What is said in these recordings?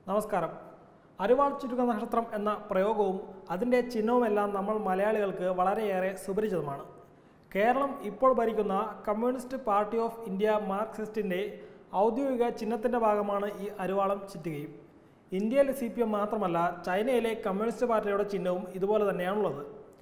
നമസ്കാരം അരിവാൾ ചുരുക്ക നക്ഷത്രം എന്ന പ്രയോഗവും അതിൻ്റെ ചിഹ്നവുമെല്ലാം നമ്മൾ മലയാളികൾക്ക് വളരെയേറെ സുപരിചിതമാണ് കേരളം ഇപ്പോൾ ഭരിക്കുന്ന കമ്മ്യൂണിസ്റ്റ് പാർട്ടി ഓഫ് ഇന്ത്യ മാർക്സിസ്റ്റിൻ്റെ ഔദ്യോഗിക ചിഹ്നത്തിൻ്റെ ഭാഗമാണ് ഈ അരിവാളം ചുറ്റുകയും ഇന്ത്യയിലെ സി പി എം മാത്രമല്ല ചൈനയിലെ കമ്മ്യൂണിസ്റ്റ് പാർട്ടിയുടെ ചിഹ്നവും ഇതുപോലെ തന്നെയാണുള്ളത്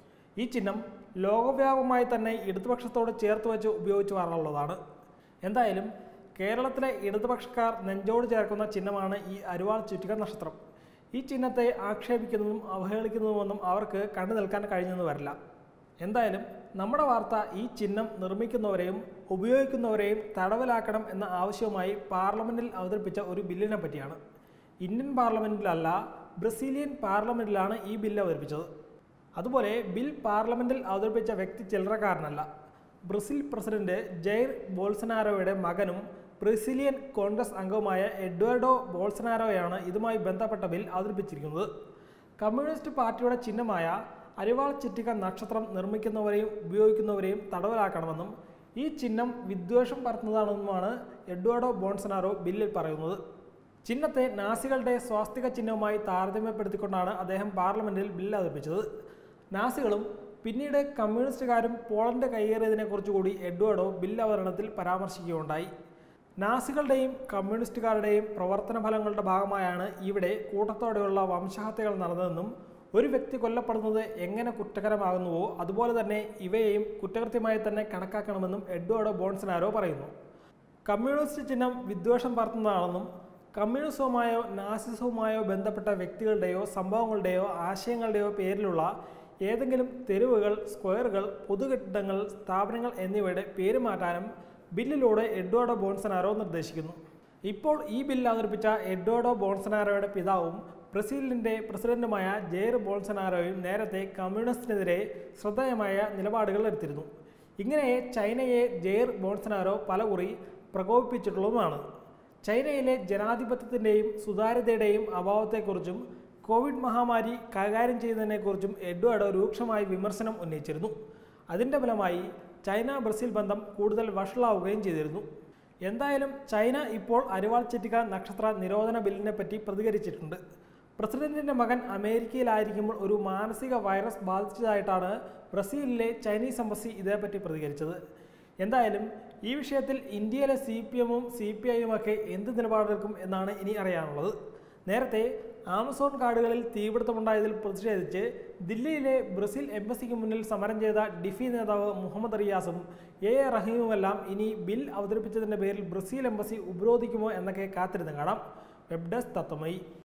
ഈ ചിഹ്നം ലോകവ്യാപകമായി തന്നെ ഇടതുപക്ഷത്തോട് ചേർത്ത് വെച്ച് ഉപയോഗിച്ചു വരാനുള്ളതാണ് എന്തായാലും കേരളത്തിലെ ഇടതുപക്ഷക്കാർ നെഞ്ചോട് ചേർക്കുന്ന ചിഹ്നമാണ് ഈ അരുവാൾ ചുറ്റിക നക്ഷത്രം ഈ ചിഹ്നത്തെ ആക്ഷേപിക്കുന്നതും അവഹേളിക്കുന്നതുമൊന്നും അവർക്ക് കണ്ടു നിൽക്കാൻ കഴിഞ്ഞെന്ന് വരില്ല എന്തായാലും നമ്മുടെ വാർത്ത ഈ ചിഹ്നം നിർമ്മിക്കുന്നവരെയും ഉപയോഗിക്കുന്നവരെയും തടവിലാക്കണം എന്ന ആവശ്യവുമായി പാർലമെന്റിൽ അവതരിപ്പിച്ച ഒരു ബില്ലിനെ പറ്റിയാണ് ഇന്ത്യൻ പാർലമെന്റിലല്ല ബ്രസീലിയൻ പാർലമെന്റിലാണ് ഈ ബില്ല് അവതരിപ്പിച്ചത് അതുപോലെ ബിൽ പാർലമെന്റിൽ അവതരിപ്പിച്ച വ്യക്തി ചില്ലറക്കാരനല്ല ബ്രസീൽ പ്രസിഡന്റ് ജെയർ ബോൾസനാരോയുടെ മകനും ബ്രസീലിയൻ കോൺഗ്രസ് അംഗവുമായ എഡ്വേർഡോ ബോൾസനാരോയാണ് ഇതുമായി ബന്ധപ്പെട്ട ബിൽ അവതരിപ്പിച്ചിരിക്കുന്നത് കമ്മ്യൂണിസ്റ്റ് പാർട്ടിയുടെ ചിഹ്നമായ അരിവാൾ ചിറ്റിക നക്ഷത്രം നിർമ്മിക്കുന്നവരെയും ഉപയോഗിക്കുന്നവരെയും തടവിലാക്കണമെന്നും ഈ ചിഹ്നം വിദ്വേഷം പരത്തുന്നതാണെന്നുമാണ് എഡ്വേർഡോ ബോൺസനാരോ ബില്ലിൽ പറയുന്നത് ചിഹ്നത്തെ നാസികളുടെ സ്വാസ്തിക ചിഹ്നവുമായി താരതമ്യപ്പെടുത്തിക്കൊണ്ടാണ് അദ്ദേഹം പാർലമെന്റിൽ ബില്ല് അവതരിപ്പിച്ചത് നാസികളും പിന്നീട് കമ്മ്യൂണിസ്റ്റുകാരും പോളണ്ട് കൈയേറിയതിനെക്കുറിച്ച് കൂടി എഡ്വേർഡോ ബിൽ അവതരണത്തിൽ പരാമർശിക്കുകയുണ്ടായി നാസികളുടെയും കമ്മ്യൂണിസ്റ്റുകാരുടെയും പ്രവർത്തന ഫലങ്ങളുടെ ഭാഗമായാണ് ഇവിടെ കൂട്ടത്തോടെയുള്ള വംശഹത്യകൾ നടന്നതെന്നും ഒരു വ്യക്തി കൊല്ലപ്പെടുന്നത് എങ്ങനെ കുറ്റകരമാകുന്നുവോ അതുപോലെ തന്നെ ഇവയെയും കുറ്റകൃത്യമായി തന്നെ കണക്കാക്കണമെന്നും എഡ്വേർഡോ ബോൺസനാരോ പറയുന്നു കമ്മ്യൂണിസ്റ്റ് ചിഹ്നം വിദ്വേഷം പരത്തുന്നതാണെന്നും കമ്മ്യൂണിസവുമായോ നാസിസവുമായോ ബന്ധപ്പെട്ട വ്യക്തികളുടെയോ സംഭവങ്ങളുടെയോ ആശയങ്ങളുടെയോ പേരിലുള്ള ഏതെങ്കിലും തെരുവുകൾ സ്ക്വയറുകൾ പൊതുകെട്ടിടങ്ങൾ സ്ഥാപനങ്ങൾ എന്നിവയുടെ പേര് മാറ്റാനും ബില്ലിലൂടെ എഡ്വേർഡോ ബോൺസനാരോ നിർദ്ദേശിക്കുന്നു ഇപ്പോൾ ഈ ബില്ല് അവതരിപ്പിച്ച എഡ്വേർഡോ ബോൺസനാരോയുടെ പിതാവും ബ്രസീലിൻ്റെ പ്രസിഡന്റുമായ ജെയർ ബോൾസനാരോയും നേരത്തെ കമ്മ്യൂണിസ്റ്റിനെതിരെ ശ്രദ്ധേയമായ നിലപാടുകൾ എടുത്തിരുന്നു ഇങ്ങനെ ചൈനയെ ജെയർ ബോൾസനാരോ പലകുറി പ്രകോപിപ്പിച്ചിട്ടുള്ളതുമാണ് ചൈനയിലെ ജനാധിപത്യത്തിൻ്റെയും സുതാര്യതയുടെയും അഭാവത്തെക്കുറിച്ചും കോവിഡ് മഹാമാരി കൈകാര്യം ചെയ്യുന്നതിനെക്കുറിച്ചും എഡ്വേർഡോ രൂക്ഷമായി വിമർശനം ഉന്നയിച്ചിരുന്നു അതിൻ്റെ ഫലമായി ചൈന ബ്രസീൽ ബന്ധം കൂടുതൽ വഷളാവുകയും ചെയ്തിരുന്നു എന്തായാലും ചൈന ഇപ്പോൾ അരിവാൾ ചിറ്റിക നക്ഷത്ര നിരോധന ബില്ലിനെ പറ്റി പ്രതികരിച്ചിട്ടുണ്ട് പ്രസിഡന്റിന്റെ മകൻ അമേരിക്കയിലായിരിക്കുമ്പോൾ ഒരു മാനസിക വൈറസ് ബാധിച്ചതായിട്ടാണ് ബ്രസീലിലെ ചൈനീസ് എംബസി ഇതേപ്പറ്റി പ്രതികരിച്ചത് എന്തായാലും ഈ വിഷയത്തിൽ ഇന്ത്യയിലെ സി പി എമ്മും സി പി ഐയും ഒക്കെ എന്ത് നിലപാടെടുക്കും എന്നാണ് ഇനി അറിയാനുള്ളത് നേരത്തെ ആമസോൺ കാടുകളിൽ തീപിടുത്തമുണ്ടായതിൽ പ്രതിഷേധിച്ച് ദില്ലിയിലെ ബ്രസീൽ എംബസിക്ക് മുന്നിൽ സമരം ചെയ്ത ഡിഫി നേതാവ് മുഹമ്മദ് റിയാസും എ എ റഹീമുമെല്ലാം ഇനി ബിൽ അവതരിപ്പിച്ചതിൻ്റെ പേരിൽ ബ്രസീൽ എംബസി ഉപരോധിക്കുമോ എന്നൊക്കെ കാത്തിരുന്ന് കാണാം വെബ് ഡെസ്ക് തത്വമയി